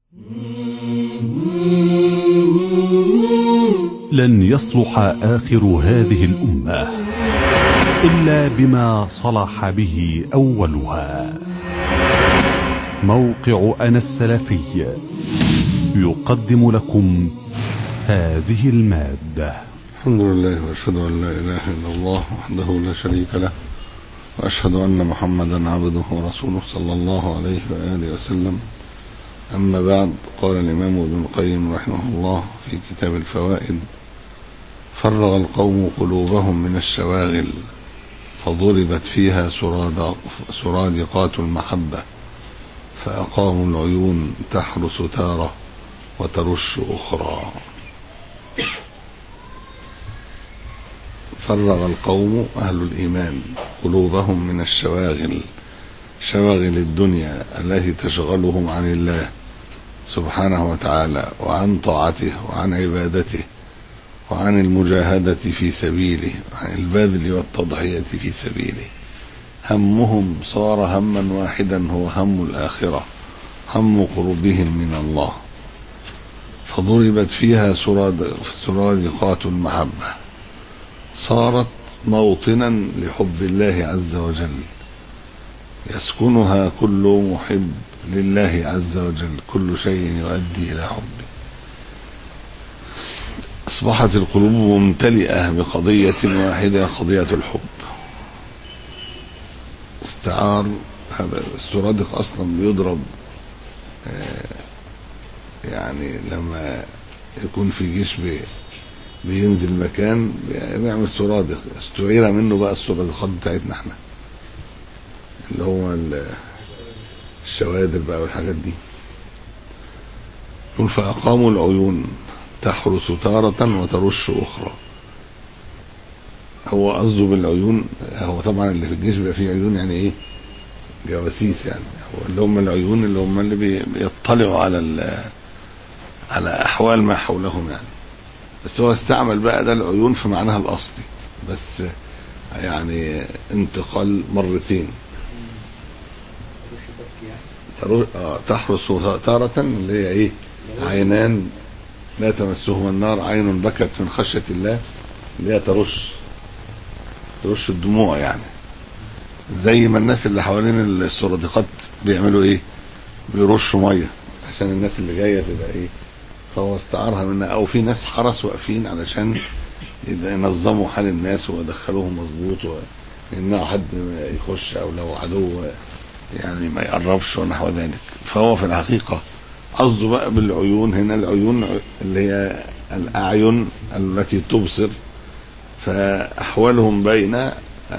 لن يصلح آخر هذه الأمة إلا بما صلح به أولها موقع أنا السلفي يقدم لكم هذه المادة الحمد لله واشهد ان لا اله الا الله وحده لا شريك له واشهد ان محمدا عبده ورسوله صلى الله عليه واله وسلم اما بعد قال الامام ابن القيم رحمه الله في كتاب الفوائد فرغ القوم قلوبهم من الشواغل فضربت فيها سراد سرادقات المحبه فاقاموا العيون تحرس تاره وترش اخرى فرغ القوم أهل الإيمان قلوبهم من الشواغل شواغل الدنيا التي تشغلهم عن الله سبحانه وتعالى وعن طاعته وعن عبادته وعن المجاهدة في سبيله وعن البذل والتضحية في سبيله همهم صار هما واحدا هو هم الآخرة هم قربهم من الله فضربت فيها سراد سرادقات المحبه صارت موطنا لحب الله عز وجل يسكنها كل محب لله عز وجل كل شيء يؤدي الى حبه اصبحت القلوب ممتلئه بقضيه واحده قضيه الحب استعار هذا السرادق اصلا بيضرب يعني لما يكون في جيش بينزل مكان بيعمل سرادق استعير منه بقى السرادقات بتاعتنا احنا اللي هو الشوادر بقى والحاجات دي يقول فأقاموا العيون تحرس تارة وترش أخرى هو قصده بالعيون هو طبعا اللي في الجيش بيبقى فيه عيون يعني ايه جواسيس يعني هو اللي هم العيون اللي هم اللي بيطلعوا على على احوال ما حولهم يعني بس هو استعمل بقى ده العيون في معناها الاصلي بس يعني انتقال مرتين تحرس تارة اللي هي ايه عينان لا تمسهما النار عين بكت من خشية الله اللي هي ترش ترش الدموع يعني زي ما الناس اللي حوالين السرادقات بيعملوا ايه بيرشوا ميه عشان الناس اللي جايه تبقى ايه فهو استعارها منها او في ناس حرس واقفين علشان ينظموا حال الناس ويدخلوهم مظبوط ويمنعوا حد يخش او لو عدو يعني ما يقربش ونحو ذلك فهو في الحقيقه قصده بقى بالعيون هنا العيون اللي هي الاعين التي تبصر فاحوالهم بين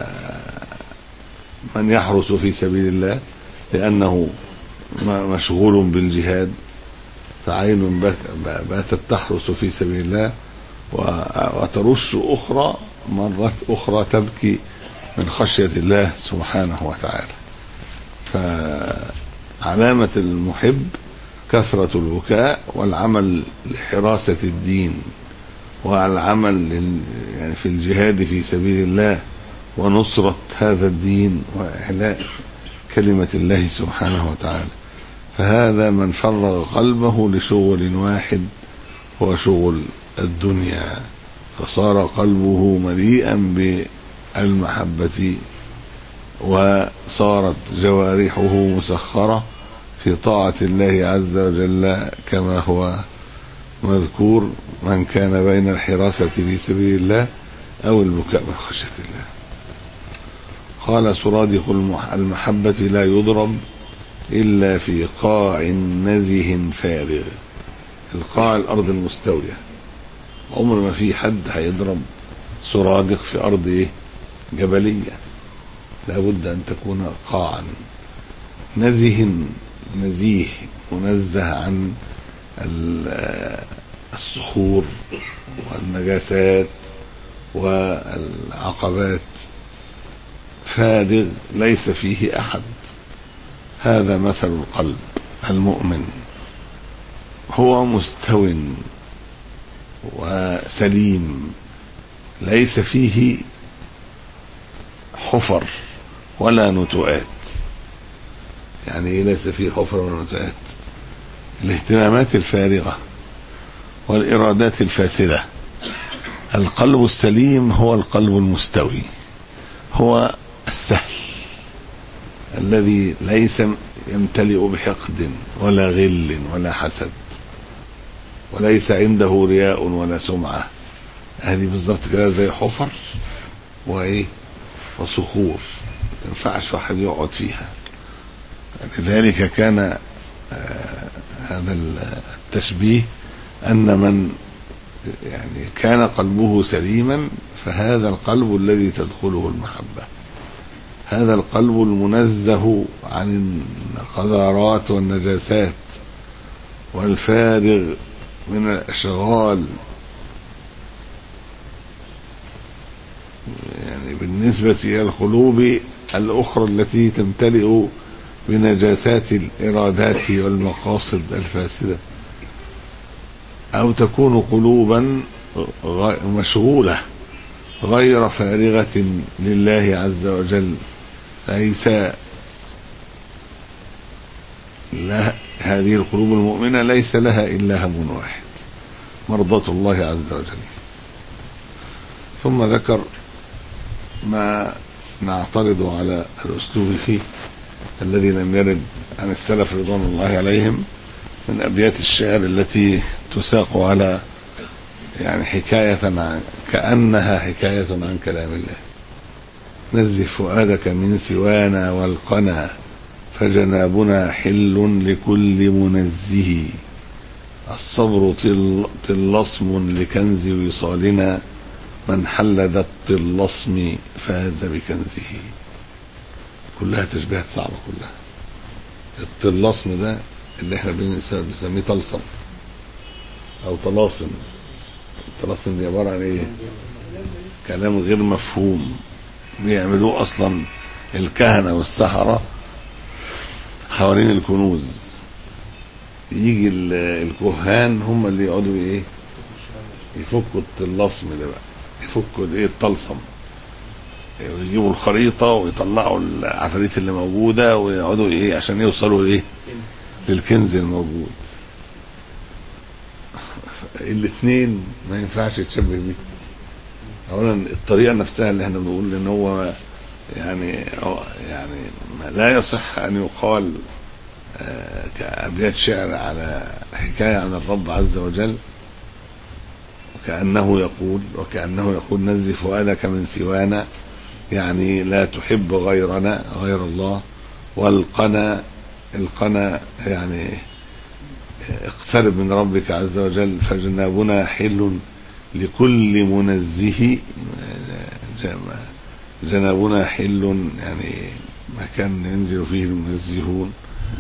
من يحرس في سبيل الله لانه مشغول بالجهاد فعين باتت تحرس في سبيل الله وترش أخرى مرات أخرى تبكي من خشية الله سبحانه وتعالى فعلامة المحب كثرة البكاء والعمل لحراسة الدين والعمل يعني في الجهاد في سبيل الله ونصرة هذا الدين وإعلاء كلمة الله سبحانه وتعالى فهذا من فرغ قلبه لشغل واحد هو شغل الدنيا فصار قلبه مليئا بالمحبة وصارت جوارحه مسخرة في طاعة الله عز وجل كما هو مذكور من كان بين الحراسة في سبيل الله أو البكاء من خشية الله قال سرادق المحبة لا يضرب إلا في قاع نزه فارغ القاع الأرض المستوية عمر ما في حد هيضرب سرادق في أرض إيه جبلية لابد أن تكون قاعا نزه نزيه منزه عن الصخور والنجاسات والعقبات فارغ ليس فيه أحد هذا مثل القلب المؤمن هو مستو وسليم ليس فيه حفر ولا نتوءات يعني ايه ليس فيه حفر ولا نتوءات الاهتمامات الفارغة والإرادات الفاسدة القلب السليم هو القلب المستوي هو السهل الذي ليس يمتلئ بحقد ولا غل ولا حسد وليس عنده رياء ولا سمعة هذه بالظبط كده زي حفر وايه وصخور ما ينفعش واحد يقعد فيها لذلك كان آه هذا التشبيه ان من يعني كان قلبه سليما فهذا القلب الذي تدخله المحبه هذا القلب المنزه عن القذارات والنجاسات والفارغ من الاشغال يعني بالنسبة إلى القلوب الأخرى التي تمتلئ بنجاسات الإرادات والمقاصد الفاسدة أو تكون قلوبا مشغولة غير فارغة لله عز وجل ليس لا هذه القلوب المؤمنة ليس لها إلا هم واحد مرضاة الله عز وجل ثم ذكر ما نعترض على الأسلوب فيه الذي لم يرد عن السلف رضوان الله عليهم من أبيات الشعر التي تساق على يعني حكاية عن كأنها حكاية عن كلام الله نزه فؤادك من سوانا والقنا فجنابنا حل لكل منزه الصبر طل طلصم لكنز وصالنا من حل ذا الطلصم فاز بكنزه كلها تشبيهات صعبة كلها الطلصم ده اللي احنا بنسميه طلسم او طلاسم الطلاسم دي عبارة عن ايه كلام غير مفهوم بيعملوه اصلا الكهنة والسحرة حوالين الكنوز يجي الكهان هم اللي يقعدوا ايه يفكوا الطلاسم ده بقى يفكوا الايه الطلسم يجيبوا الخريطه ويطلعوا العفاريت اللي موجوده ويقعدوا ايه عشان يوصلوا ايه للكنز الموجود الاثنين ما ينفعش يتشبه بيه اولا الطريقه نفسها اللي احنا بنقول ان هو يعني يعني لا يصح ان يقال كابيات شعر على حكايه عن الرب عز وجل وكأنه يقول وكأنه يقول نزه فؤادك من سوانا يعني لا تحب غيرنا غير الله والقنا القنا يعني اقترب من ربك عز وجل فجنابنا حل لكل منزه جنابنا حل يعني مكان ينزل فيه المنزهون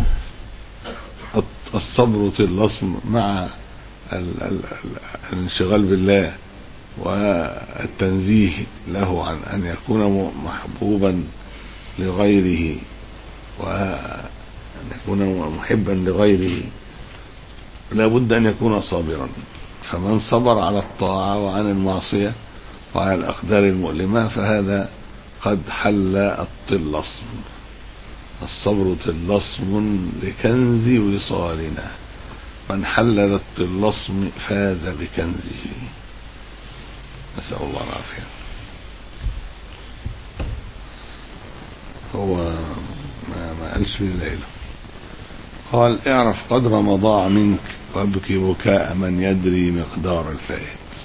الصبر طلسم مع الانشغال بالله والتنزيه له عن أن يكون محبوبا لغيره وأن يكون محبا لغيره لا بد أن يكون صابرا فمن صبر على الطاعة وعن المعصية وعلى الأقدار المؤلمة فهذا قد حل الطلصم الصبر طلصم لكنز وصالنا من حل ذا الطلصم فاز بكنزه نسأل الله العافية هو ما, ما قالش في الليلة قال اعرف قدر ما ضاع منك وابكي بكاء من يدري مقدار الفائت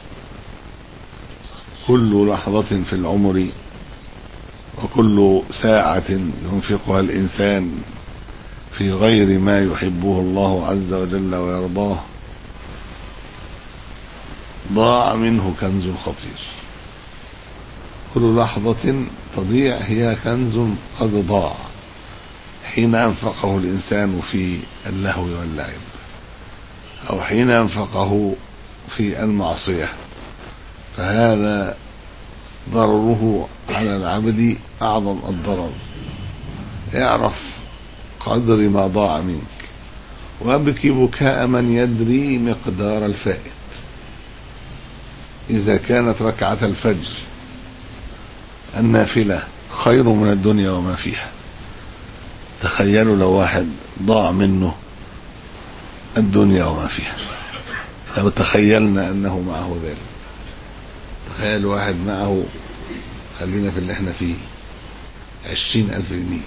كل لحظة في العمر وكل ساعة ينفقها الإنسان في غير ما يحبه الله عز وجل ويرضاه ضاع منه كنز خطير كل لحظة تضيع هي كنز قد ضاع حين أنفقه الإنسان في اللهو واللعب أو حين أنفقه في المعصية فهذا ضرره على العبد أعظم الضرر اعرف قدر ما ضاع منك وابكي بكاء من يدري مقدار الفائت إذا كانت ركعة الفجر النافلة خير من الدنيا وما فيها تخيلوا لو واحد ضاع منه الدنيا وما فيها لو تخيلنا أنه معه ذلك تخيل واحد معه خلينا في اللي احنا فيه عشرين ألف جنيه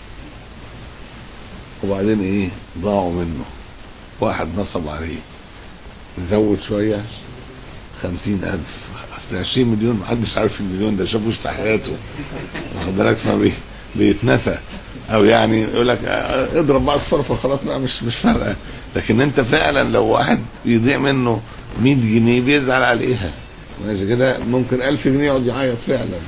وبعدين ايه ضاعوا منه واحد نصب عليه نزود شوية خمسين ألف أصل عشرين مليون محدش عارف المليون ده شافوش في حياته واخد بالك فبي بيتنسى أو يعني يقول لك اه، اضرب بقى اصفر فخلاص بقى مش مش فارقة لكن أنت فعلا لو واحد يضيع منه 100 جنيه بيزعل عليها ماشي كده ممكن 1000 جنيه يقعد يعيط فعلا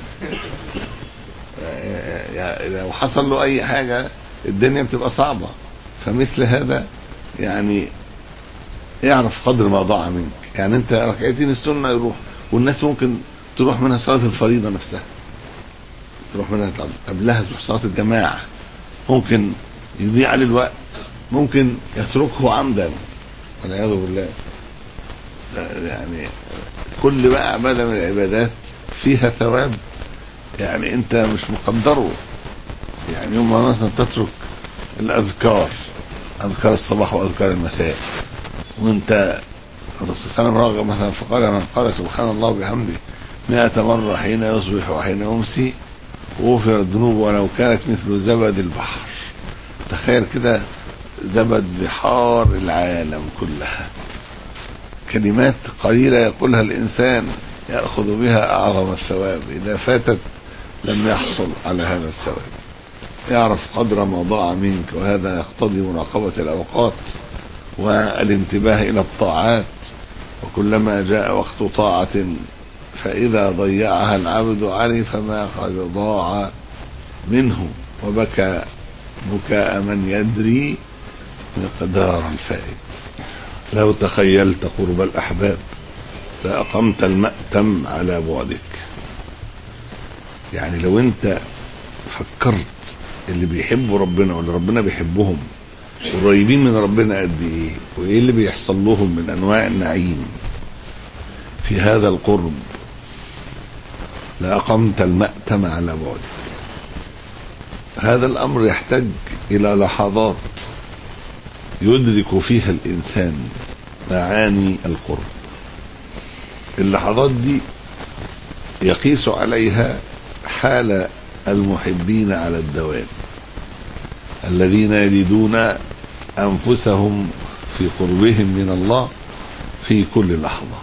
يعني لو حصل له اي حاجه الدنيا بتبقى صعبه فمثل هذا يعني اعرف قدر ما ضاع منك يعني انت ركعتين السنه يروح والناس ممكن تروح منها صلاه الفريضه نفسها تروح منها قبلها تروح صلاه الجماعه ممكن يضيع عليه الوقت ممكن يتركه عمدا والعياذ بالله ده يعني كل بقى عباده من العبادات فيها ثواب يعني انت مش مقدره يعني يوم ما مثلا تترك الاذكار اذكار الصباح واذكار المساء وانت الرسول صلى الله عليه وسلم راغب مثلا فقال من قال سبحان الله وبحمده مئة مرة حين يصبح وحين يمسي غفر الذنوب ولو كانت مثل زبد البحر تخيل كده زبد بحار العالم كلها كلمات قليلة يقولها الإنسان يأخذ بها أعظم الثواب إذا فاتت لم يحصل على هذا الثواب يعرف قدر ما ضاع منك وهذا يقتضي مراقبة الأوقات والانتباه إلى الطاعات وكلما جاء وقت طاعة فإذا ضيعها العبد عرف ما قد ضاع منه وبكى بكاء من يدري مقدار الفائت لو تخيلت قرب الأحباب لأقمت المأتم على بعدك يعني لو انت فكرت اللي بيحبوا ربنا واللي ربنا بيحبهم قريبين من ربنا قد ايه وايه اللي بيحصل لهم من انواع النعيم في هذا القرب لأقمت المأتم على بعدك هذا الأمر يحتاج إلى لحظات يدرك فيها الإنسان معاني القرب اللحظات دي يقيس عليها حال المحبين على الدوام الذين يجدون أنفسهم في قربهم من الله في كل لحظة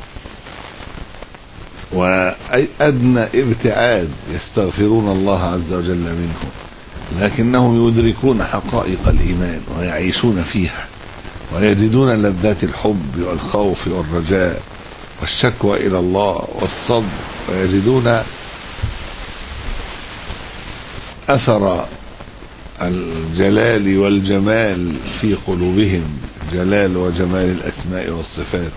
وأدنى ابتعاد يستغفرون الله عز وجل منه لكنهم يدركون حقائق الإيمان ويعيشون فيها ويجدون لذات الحب والخوف والرجاء والشكوى إلى الله والصبر ويجدون أثر الجلال والجمال في قلوبهم جلال وجمال الأسماء والصفات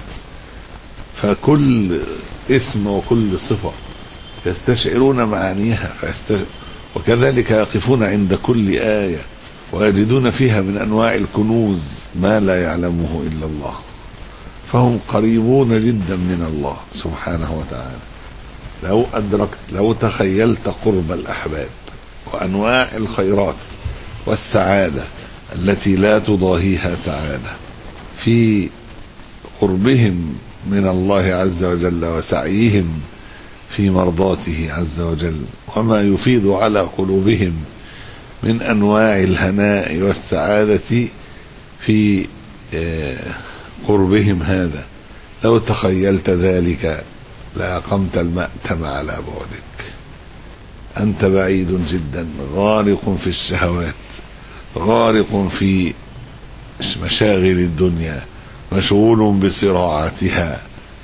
فكل اسم وكل صفة يستشعرون معانيها فيستشعر وكذلك يقفون عند كل آية ويجدون فيها من أنواع الكنوز ما لا يعلمه إلا الله فهم قريبون جدا من الله سبحانه وتعالى لو أدركت لو تخيلت قرب الأحباب وأنواع الخيرات والسعادة التي لا تضاهيها سعادة في قربهم من الله عز وجل وسعيهم في مرضاته عز وجل وما يفيض على قلوبهم من انواع الهناء والسعاده في قربهم هذا لو تخيلت ذلك لاقمت المأتم على بعدك انت بعيد جدا غارق في الشهوات غارق في مشاغل الدنيا مشغول بصراعتها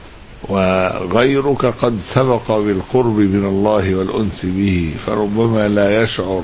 وغيرك قد سبق بالقرب من الله والانس به فربما لا يشعر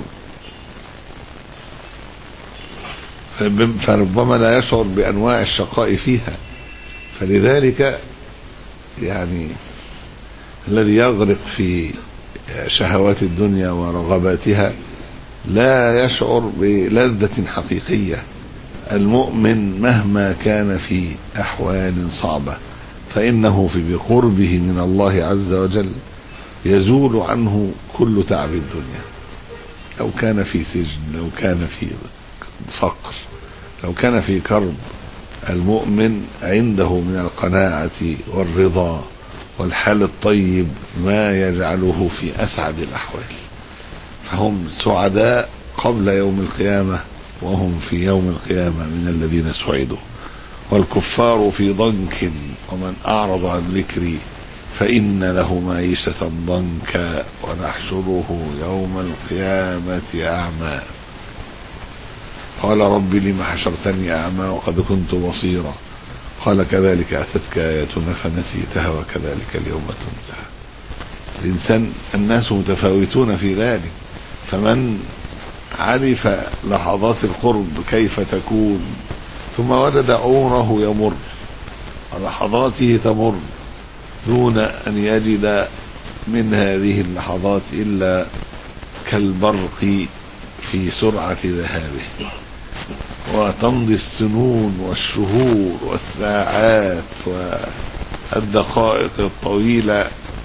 فربما لا يشعر بانواع الشقاء فيها فلذلك يعني الذي يغرق في شهوات الدنيا ورغباتها لا يشعر بلذة حقيقية المؤمن مهما كان في أحوال صعبة فإنه في بقربه من الله عز وجل يزول عنه كل تعب الدنيا لو كان في سجن لو كان في فقر لو كان في كرب المؤمن عنده من القناعة والرضا والحال الطيب ما يجعله في أسعد الأحوال فهم سعداء قبل يوم القيامة وهم في يوم القيامة من الذين سعدوا والكفار في ضنك ومن أعرض عن ذكري فإن له معيشة ضنكا ونحشره يوم القيامة أعمى قال رب لم حشرتني أعمى وقد كنت بصيرا قال كذلك أتتك آياتنا فنسيتها وكذلك اليوم تنسى الإنسان الناس متفاوتون في ذلك فمن عرف لحظات القرب كيف تكون ثم وجد عمره يمر ولحظاته تمر دون أن يجد من هذه اللحظات إلا كالبرق في سرعة ذهابه وتمضي السنون والشهور والساعات والدقائق الطويلة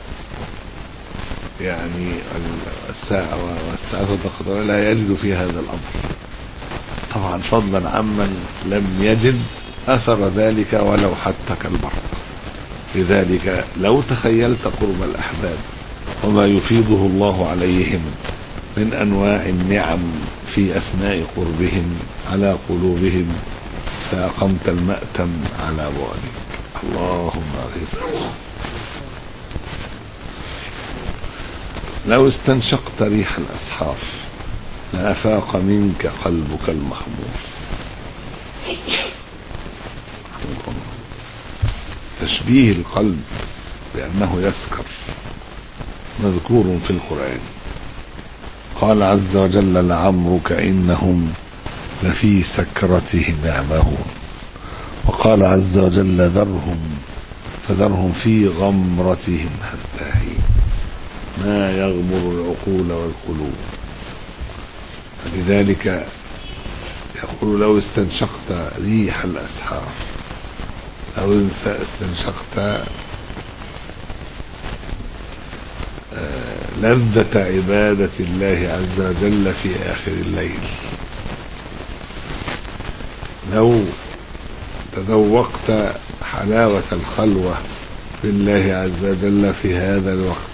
يعني الساعة والساعات والدقائق لا يجد في هذا الأمر طبعا فضلا عمن لم يجد أثر ذلك ولو حتى كالبرق لذلك لو تخيلت قرب الأحباب وما يفيضه الله عليهم من أنواع النعم في أثناء قربهم على قلوبهم فأقمت المأتم على بعدك اللهم أغثنا لو استنشقت ريح الأسحار لأفاق منك قلبك المخمور تشبيه القلب بأنه يسكر مذكور في القرآن قال عز وجل لعمرك إنهم لفي سكرتهم يعمهون وقال عز وجل ذرهم فذرهم في غمرتهم حتى حين ما يغمر العقول والقلوب فلذلك يقول لو استنشقت ريح الأسحار أو استنشقت لذة عبادة الله عز وجل في آخر الليل لو تذوقت حلاوة الخلوة بالله عز وجل في هذا الوقت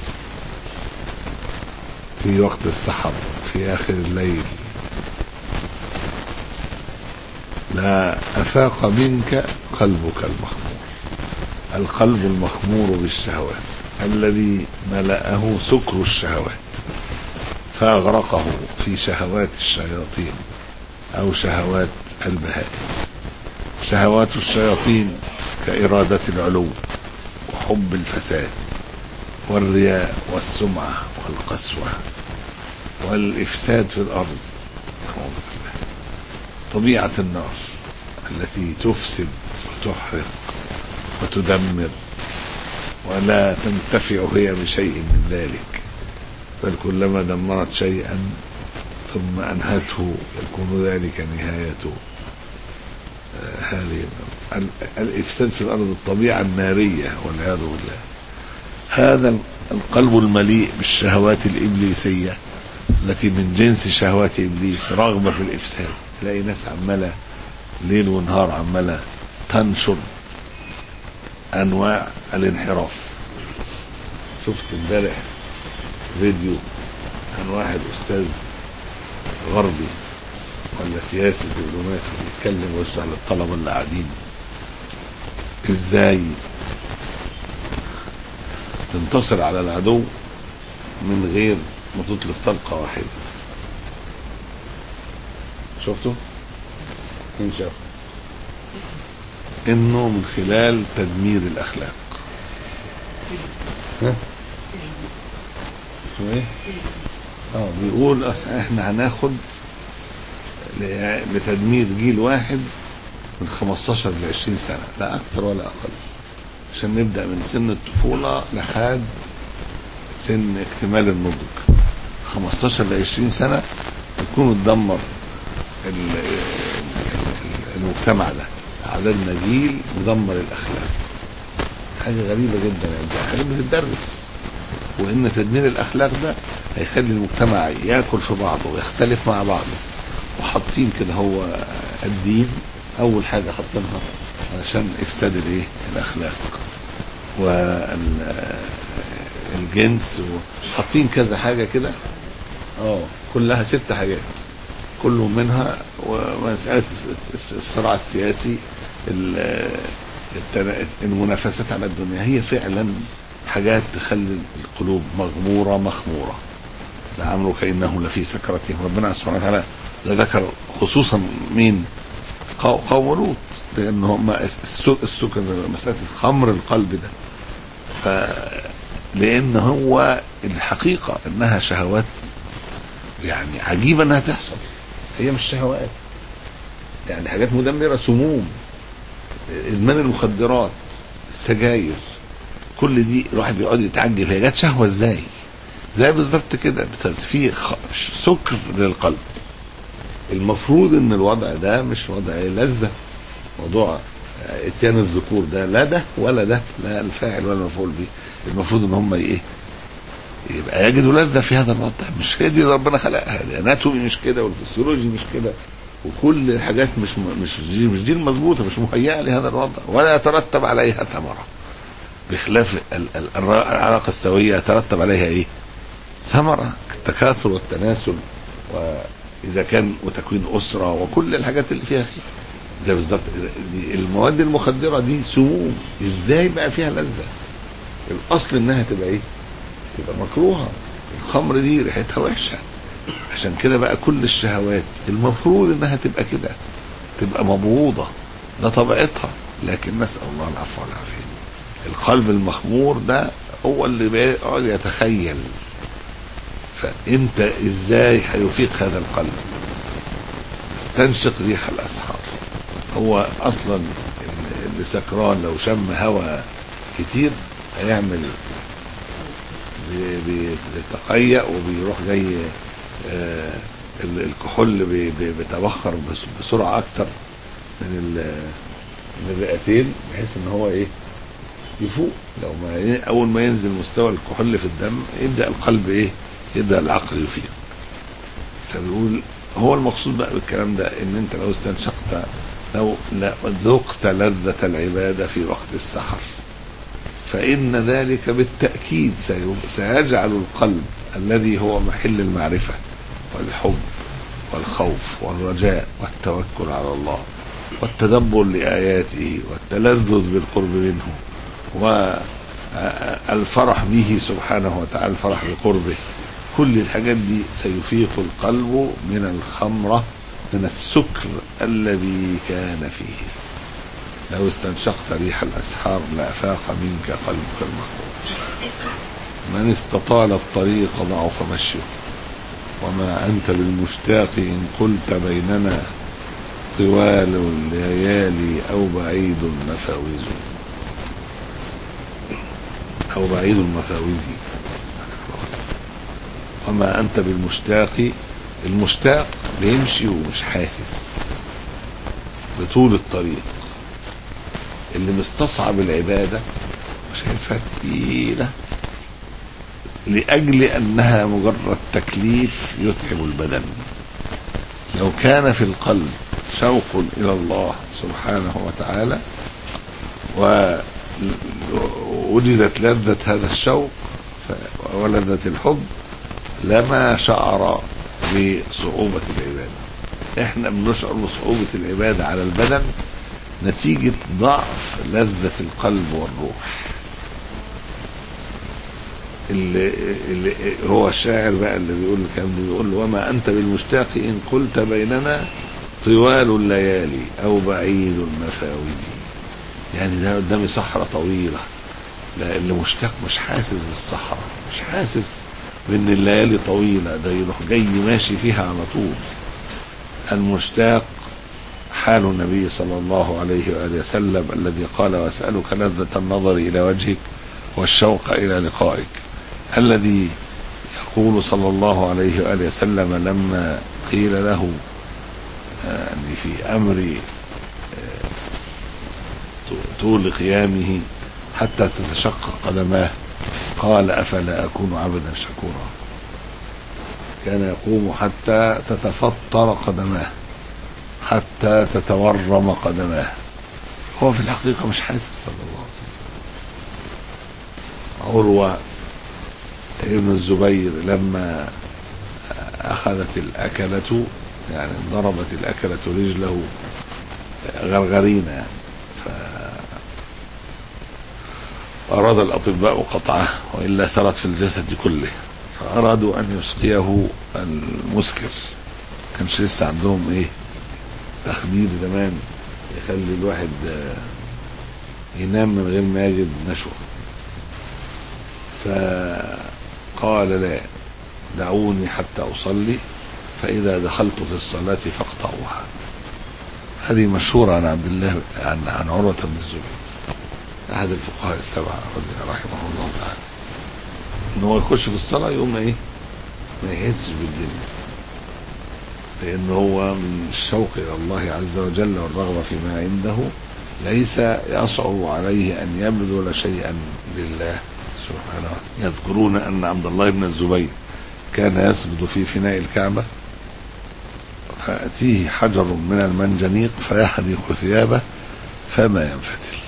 في وقت السحر في آخر الليل لا أفاق منك قلبك المخمور القلب المخمور بالشهوات الذي ملأه سكر الشهوات فأغرقه في شهوات الشياطين أو شهوات البهائم شهوات الشياطين كإرادة العلو وحب الفساد والرياء والسمعة والقسوة والإفساد في الأرض طبيعة النار التي تفسد وتحرق وتدمر ولا تنتفع هي بشيء من ذلك بل كلما دمرت شيئا ثم أنهته يكون ذلك نهاية هذه الإفساد في الأرض الطبيعة النارية والعياذ بالله هذا القلب المليء بالشهوات الإبليسية التي من جنس شهوات إبليس رغبة في الإفساد تلاقي ناس عمالة ليل ونهار عمالة تنشر أنواع الانحراف شفت امبارح فيديو عن واحد أستاذ غربي ولا سياسي دبلوماسي بيتكلم ويشرح للطلبة اللي قاعدين ازاي تنتصر على العدو من غير ما تطلق طلقة واحدة شفتوا؟ مين شاف؟ انه من خلال تدمير الاخلاق ها؟ اسمه ايه؟ اه بيقول احنا هناخد لتدمير جيل واحد من 15 ل 20 سنة لا أكثر ولا أقل عشان نبدأ من سن الطفولة لحد سن اكتمال النضج 15 ل 20 سنة يكون اتدمر المجتمع ده عددنا جيل مدمر الأخلاق حاجة غريبة جدا يعني حاجة بتدرس وإن تدمير الأخلاق ده هيخلي المجتمع ياكل في بعضه ويختلف مع بعضه وحاطين كده هو الدين اول حاجه حاطينها علشان افساد الايه الاخلاق والجنس وحاطين كذا حاجه كده اه كلها ست حاجات كل منها ومساله الصراع السياسي ال- التنا- المنافسات على الدنيا هي فعلا حاجات تخلي القلوب مغموره مخموره لعمرك انه لفي سكرتهم ربنا سبحانه وتعالى ده ذكر خصوصا مين قو- قوم لوط لان هم السك- السكر مساله خمر القلب ده ف لان هو الحقيقه انها شهوات يعني عجيبه انها تحصل هي مش شهوات يعني حاجات مدمره سموم ادمان المخدرات السجاير كل دي الواحد بيقعد يتعجب هي جت شهوه ازاي؟ زي بالظبط كده بت- في خ- سكر للقلب المفروض ان الوضع ده مش وضع لذه موضوع اتيان الذكور ده لا ده ولا ده لا الفاعل ولا المفعول به المفروض ان هم ايه يبقى يجدوا لذه في هذا الوضع مش هي دي اللي ربنا خلقها الاناتومي مش كده والفسيولوجي مش كده وكل الحاجات مش م- مش دي مش دي المظبوطه مش مهيئه لهذا الوضع ولا يترتب عليها ثمره بخلاف ال- ال- الر- العلاقه السويه يترتب عليها ايه؟ ثمره التكاثر والتناسل واذا كان وتكوين اسره وكل الحاجات اللي فيها خير زي بالظبط دي المواد المخدره دي سموم ازاي بقى فيها لذه؟ الاصل انها تبقى ايه؟ تبقى مكروهه الخمر دي ريحتها وحشه عشان كده بقى كل الشهوات المفروض انها تبقى كده تبقى مبغوضه ده طبيعتها لكن نسال الله العفو والعافيه القلب المخمور ده هو اللي بيقعد يتخيل فانت ازاي هيفيق هذا القلب استنشق ريح الاسحار هو اصلا اللي سكران لو شم هوا كتير هيعمل بي- بي- بيتقيأ وبيروح جاي آه، ال- الكحول بي- بي- بيتبخر بس- بسرعه اكتر من ال- من الرئتين بحيث ان هو ايه يفوق لو ما ي- اول ما ينزل مستوى الكحول في الدم يبدا القلب ايه يبدا العقل يفيق فبيقول هو المقصود بقى بالكلام ده ان انت لو استنشقت لو لا- ذقت لذة العبادة في وقت السحر فإن ذلك بالتأكيد سي- سيجعل القلب الذي هو محل المعرفة والحب والخوف والرجاء والتوكل على الله والتدبر لآياته والتلذذ بالقرب منه والفرح به سبحانه وتعالى الفرح بقربه كل الحاجات دي سيفيق القلب من الخمرة من السكر الذي كان فيه لو استنشقت ريح الأسحار لأفاق منك قلبك المخروج من استطال الطريق ضعف مشيه وما أنت بالمشتاق إن قلت بيننا طوال الليالي أو بعيد مفاوز أو بعيد المفاوز وما أنت بالمشتاق المشتاق بيمشي ومش حاسس بطول الطريق اللي مستصعب العبادة شايفها تقيلة لأجل أنها مجرد تكليف يتعب البدن لو كان في القلب شوق إلى الله سبحانه وتعالى ووجدت لذة هذا الشوق ف- ولذة الحب لما شعر بصعوبة العبادة احنا بنشعر بصعوبة العبادة على البدن نتيجة ضعف لذة القلب والروح اللي, اللي هو الشاعر بقى اللي بيقول الكلام ده بيقول له وما أنت بالمشتاق إن قلت بيننا طوال الليالي أو بعيد المفاوز يعني ده قدامي صحراء طويلة لا اللي مشتاق مش حاسس بالصحراء مش حاسس بان الليالي طويلة ده يروح جاي ماشي فيها على طول المشتاق حال النبي صلى الله عليه وآله وسلم الذي قال وأسألك لذة النظر إلى وجهك والشوق إلى لقائك الذي يقول صلى الله عليه وآله وسلم لما قيل له يعني في أمر طول قيامه حتى تتشقق قدماه قال أفلا أكون عبدا شكورا كان يقوم حتى تتفطر قدماه حتى تتورم قدماه هو في الحقيقة مش حاسس صلى الله عليه وسلم عروة ابن الزبير لما أخذت الأكلة يعني ضربت الأكلة رجله غرغرينة يعني فأراد الأطباء قطعه وإلا سرت في الجسد كله فأرادوا أن يسقيه المسكر كانش لسه عندهم إيه تخدير زمان يخلي الواحد آه، ينام من غير ما يجد نشوة فقال لا دعوني حتى أصلي فإذا دخلت في الصلاة فاقطعوها هذه مشهورة عن عبد الله عن عن عروة بن الزبير أحد الفقهاء السبعة رضي رحمه الله تعالى إن هو يخش في الصلاة يقوم إيه ما يحسش بالدنيا لأن هو من الشوق إلى الله عز وجل والرغبة فيما عنده ليس يصعب عليه أن يبذل شيئا لله سبحانه يذكرون أن عبد الله بن الزبير كان يسجد في فناء الكعبة فأتيه حجر من المنجنيق فيحرق ثيابه فما ينفتل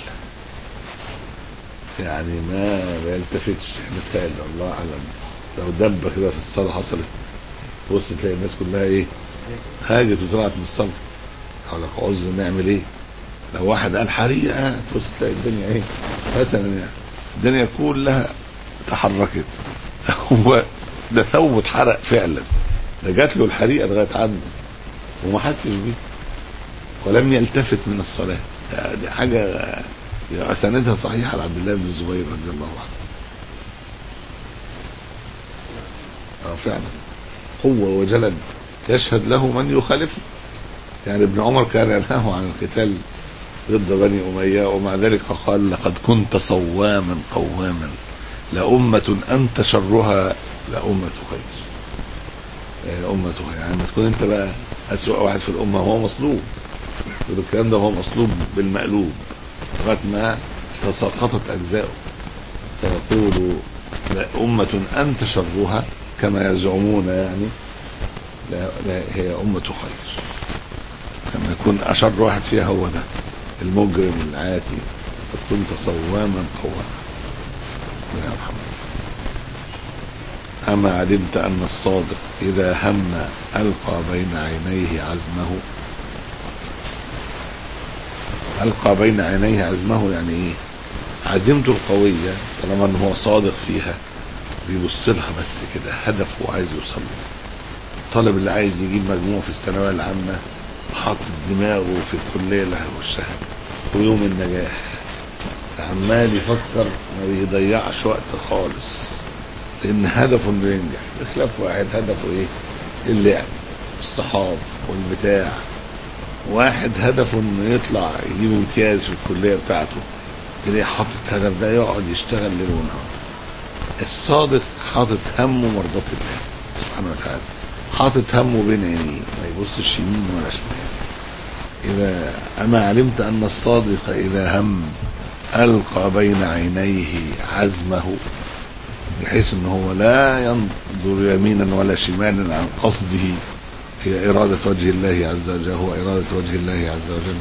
يعني ما ما يلتفتش مثال الله أعلم لو دب كده في الصلاة حصلت بص تلاقي الناس كلها ايه هاجت وطلعت من الصلاة حول عذر نعمل ايه لو واحد قال حريقة تبص تلاقي الدنيا ايه مثلا يعني الدنيا كلها تحركت هو ده ثوب اتحرق فعلا ده جات له الحريقه لغايه عنده وما حسش بيه ولم يلتفت من الصلاه ده- دي حاجه اساندها صحيحه لعبد الله بن الزبير رضي الله عنه اه فعلا قوه وجلد يشهد له من يخالفه يعني ابن عمر كان ينهاه عن القتال ضد بني أمية ومع ذلك قال لقد كنت صواما قواما لأمة أنت شرها لأمة خير آه، أمة خير يعني لما تكون أنت بقى أسوأ واحد في الأمة هو مصلوب يقول الكلام ده هو مصلوب بالمقلوب لغاية ما تساقطت أجزاؤه فيقول لا أمة أنت شرها كما يزعمون يعني لا, لا هي أمة خير لما يكون أشر واحد فيها هو ده المجرم العاتي قد كنت صواما قواما ربنا يرحمه أما علمت أن الصادق إذا هم ألقى بين عينيه عزمه ألقى بين عينيه عزمه يعني إيه عزيمته القوية طالما أنه هو صادق فيها بيبص لها بس كده هدفه عايز يوصل له الطالب اللي عايز يجيب مجموع في الثانوية العامة حاطط دماغه في الكلية اللي هيخشها ويوم النجاح عمال يفكر ما بيضيعش وقت خالص لان هدفه انه ينجح بخلاف واحد هدفه ايه اللعب الصحاب والبتاع واحد هدفه انه يطلع يجيب امتياز في الكليه بتاعته تلاقيه حاطط هدف ده يقعد يشتغل ليل ونهار الصادق حاطط همه مرضات الله سبحانه وتعالى حاطط همه بين عينيه ما يبصش يمين ولا شمال إذا أما علمت أن الصادق إذا هم ألقى بين عينيه عزمه بحيث أنه هو لا ينظر يمينا ولا شمالا عن قصده هي إرادة وجه الله عز وجل هو إرادة وجه الله عز وجل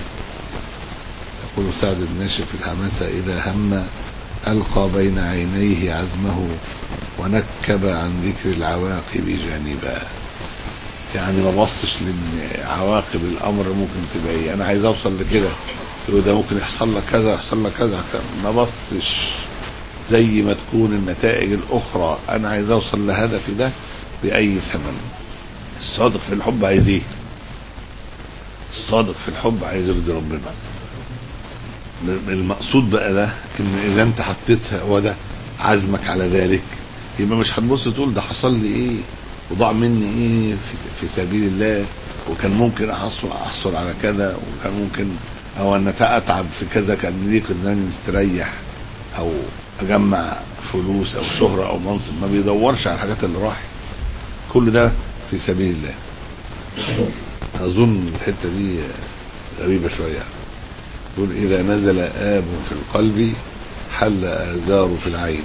يقول سعد بن ناشر في الحماسة إذا هم ألقى بين عينيه عزمه ونكب عن ذكر العواقب جانبا يعني ما بصش لان عواقب الامر ممكن تبقى ايه انا عايز اوصل لكده يقول ده ممكن يحصل لك كذا يحصل لك كذا ما بصتش زي ما تكون النتائج الاخرى انا عايز اوصل لهدفي ده باي ثمن الصادق في الحب عايز ايه الصادق في الحب عايز يرضي ربنا المقصود بقى ده ان اذا انت حطيتها هو ده عزمك على ذلك يبقى مش هتبص تقول ده حصل لي ايه وضاع مني ايه في, في سبيل الله وكان ممكن احصل احصل على كذا وكان ممكن او ان اتعب في كذا كان ليه كنت زماني مستريح او اجمع فلوس او شهرة او منصب ما بيدورش على الحاجات اللي راحت كل ده في سبيل الله اظن الحتة دي غريبة شوية يقول اذا نزل اب في القلب حل آزار في العين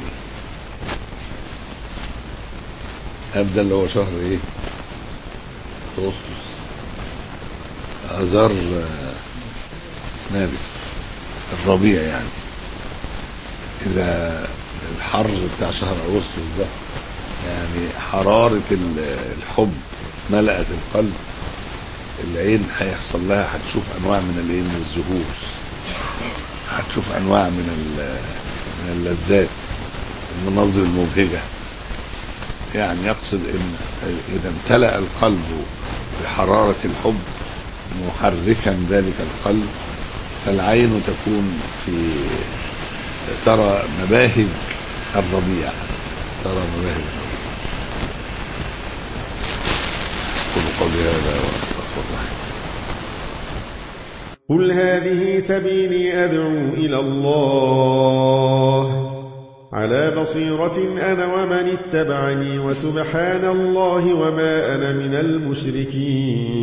اب ده اللي هو شهر ايه اغسطس أذار آه، مارس الربيع يعني إذا الحر بتاع شهر أغسطس ده يعني حرارة ال- الحب ملأت القلب العين هيحصل لها هتشوف أنواع من الإيه من الزهور هتشوف أنواع من ال- من اللذات المناظر المبهجة يعني يقصد ان اذا امتلأ القلب بحرارة الحب محركا ذلك القلب فالعين تكون في ترى مباهج الربيع ترى مباهج الربيع قل قولي هذا واستغفر الله قل هذه سبيلي أدعو إلى الله على بصيرة أنا ومن اتبعني وسبحان الله وما أنا من المشركين